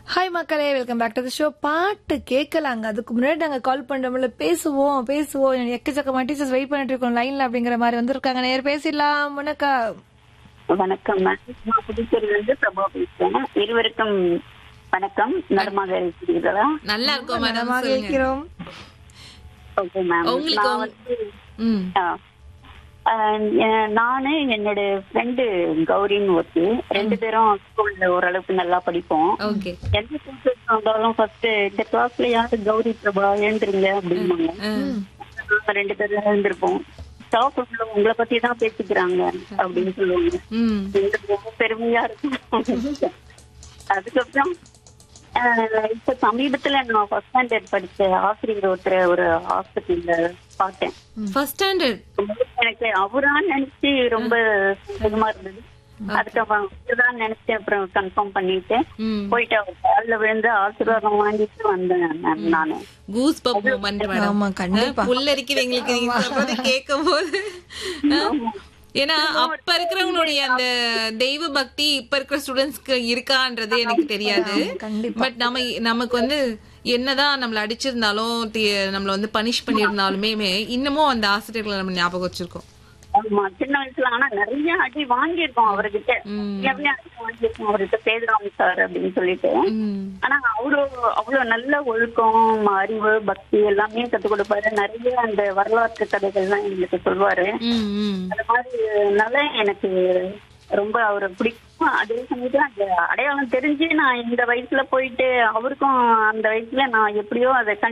hi மக்களே welcome back to the show பாட்டு கேட்கலாங்க அதுக்கு முன்னாடி நாங்க கால் பண்றோம்ல பேசுவோம் பேசுவோம் எக்கச்சக்கமா டீச்சர்ஸ் வெயிட் பண்ணிட்டு இருக்கோம் லைன்ல அப்படிங்கிற மாதிரி வந்திருக்காங்க நேர் பேசிடலாம் வணக்கம் வணக்கம் மேம் நான் புதுச்சேரியில இருந்து பிரபா பேசுறேன் இருவருக்கும் வணக்கம் நலமாக இருக்கிறீர்களா நல்லா இருக்கும் மேடம் நலமாக இருக்கிறோம் ஓகே மேம் உங்களுக்கு நான் உங்க- வந்து ம் ஆ, ஆ, எ- நானு என்னோட ஃப்ரெண்டு கௌரின்னு ஒருத்தி ரெண்டு பேரும் ஸ்கூல்ல ஓரளவுக்கு நல்லா படிப்போம் ஓகே எந்த டீச்சர்ஸ் வந்தாலும் ஃபர்ஸ்ட் இந்த கிளாஸ்ல யாரு கௌரி பிரபா எழுந்துருங்க அப்படிம்பாங்க நாங்க ரெண்டு பேரும் எழுந்திருப்போம் ஸ்டாஃப் உள்ள உங்களை பத்தி தான் பேசிக்கிறாங்க அப்படின்னு சொல்லுவாங்க ம் எங்களுக்கு ரொம்ப பெருமையா இருக்கும் அதுக்கப்புறம் ஆஹ் இப்ப சமீபத்துல நான் ஃபர்ஸ்ட் ஸ்டாண்டர்ட் படிச்ச ஆசிரியர் ஒருத்தர் ஒரு ஹாஸ்பிட்டல்ல பார்த்தேன் ஃபர்ஸ்ட் ஸ்டாண்டர்ட் எனக்கு அவரான்னு நினைச்சு ரொம்ப சந்தோஷமா இருந்தது அதுக்கப்புறம் அவர்தான் நினைச்சு அப்புறம் கன்ஃபார்ம் பண்ணிட்டு ம் போயிட்டு அவர் காலில் விழுந்து ஆசீர்வாதம் வாங்கிட்டு வந்தேன் ma'am நானு கூஸ் பப் மூமெண்ட் மேடம் ஆமா கண்டிப்பா புல்லரிக்குது எங்களுக்கு நீங்க சொல்றது கேட்கும் போது ஏன்னா அப்ப இருக்கிறவங்களுடைய அந்த தெய்வ பக்தி இப்ப இருக்கிற ஸ்டூடெண்ட்ஸ்க்கு இருக்கான்றது எனக்கு தெரியாது கண்டிப்பா பட் நம்ம நமக்கு வந்து என்னதான் நம்மள அடிச்சிருந்தாலும் தி- நம்மள வந்து பனிஷ் பண்ணியிருந்தாலுமே இன்னமும் அந்த ஆசிரியர்களை நம்ம ஞாபகம் வச்சிருக்கோம் ஆமா சின்ன வயசுல ஆனா நிறைய அடி வாங்கியிருக்கோம் அவர்கிட்ட நிறைய அடி வாங்கியிருக்கோம் அவர்கிட்ட பேதராம சார் அப்படின்னு சொல்லிட்டு ம் ஆனா அவரு அவ்வளவு நல்ல ஒழுக்கம் அறிவு பக்தி எல்லாமே கத்துக் கொடுப்பாரு நிறைய அந்த வரலாற்று கதைகள்லாம் எங்களுக்கு சொல்லுவாரு ம் ம் அந்த மாதிரினால எனக்கு ரொம்ப அவரை பிடிக்கும் அதே சமயத்துல அந்த அடையாளம் தெரிஞ்சு நான் இந்த வயசுல போயிட்டு அவருக்கும் அந்த வயசுல நான் எப்படியோ அதை